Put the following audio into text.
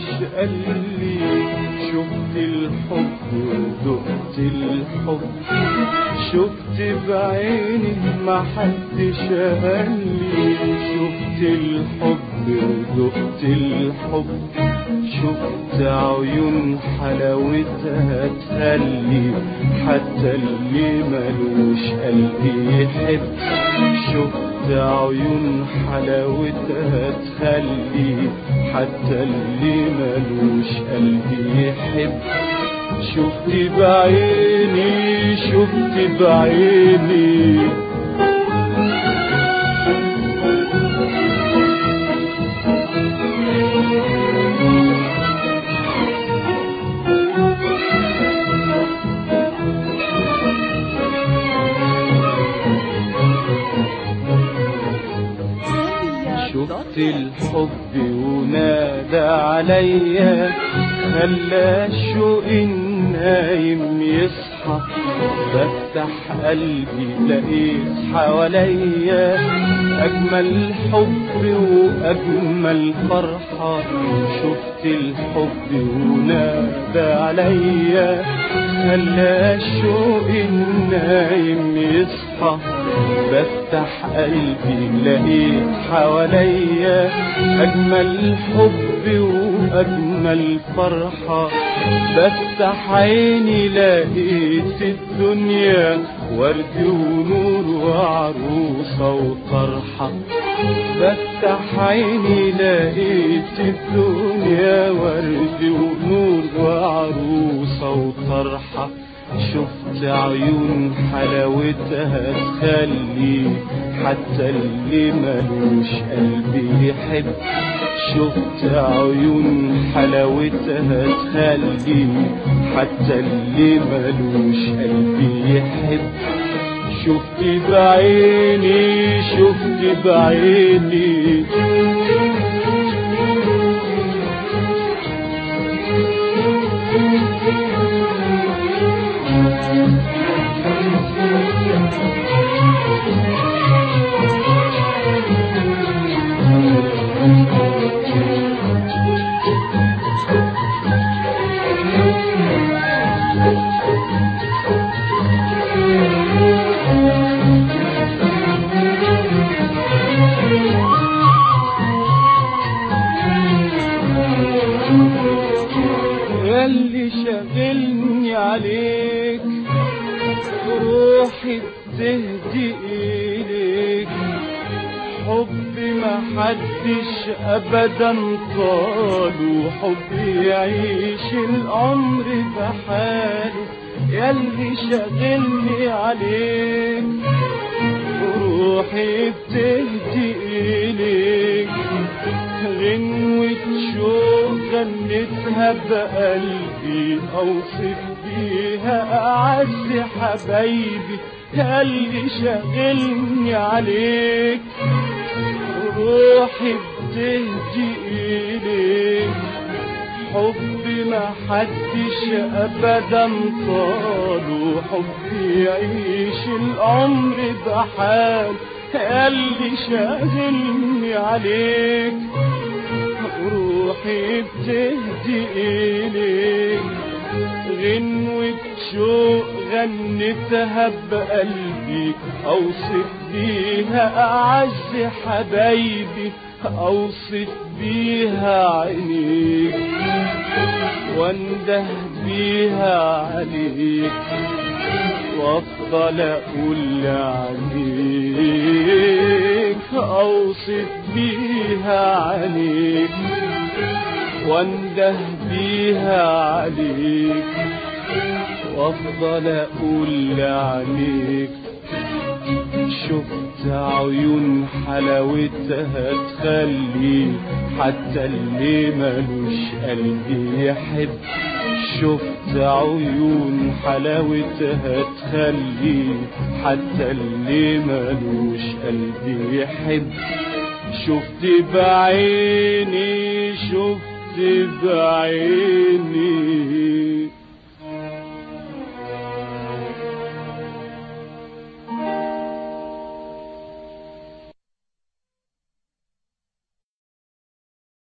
ملوش قلبي شفت الحب ودقت الحب شفت بعيني ما حدش قالي شفت الحب ودقت الحب شفت عيون حلاوتها تخلي حتى اللي ملوش قلب يحب شفت عيون حلاوتها تخلي حتى اللي ملوش قلب يحب شفت بعيني شفت بعيني شفت الحب ونادى عليا خلى الشوق النايم يصحى بفتح قلبي لقيت حواليا أجمل حب وأجمل فرحة شفت الحب ونادى عليا خلى الشوق النايم يصحى بفتح قلبي لقيت حواليا أجمل حب وأجمل فرحة بفتح عيني لقيت الدنيا ورد ونور وعروسة وطرحة بفتح عيني لقيت الدنيا ورد ونور وعروسة وطرحة شفت عيون حلاوتها تخلي حتى اللي ملوش قلب يحب شفت عيون حلاوتها تخلي حتى اللي ملوش قلب يحب شفت بعيني شفت بعيني ياللي شاغلني عليك روحي بتهدي إليك حب ما حدش أبدا طاله حب يعيش العمر بحاله ياللي شاغلني عليك روحي بتهدي إليك غنوة شوق غنتها بقلبي أوصف بيها أعز حبايبي ياللي شاغلني عليك روحي بتهدي إليك حب ما حدش أبدا طاله حب يعيش العمر بحال اللي شاغلني عليك روحي بتهدي إليك غنوة شوق غنتها بقلبي أوصف بيها أعز حبايبي أوصف بيها عينيك وانده بيها عليك وافضل اقول عليك اوصف بيها عليك وانده بيها عليك وافضل اقول عليك شفت عيون حلاوتها تخلي حتى اللي ملوش قلب يحب شفت عيون حلاوتها تخلي حتى اللي ملوش قلب يحب شفت بعيني شفت بعيني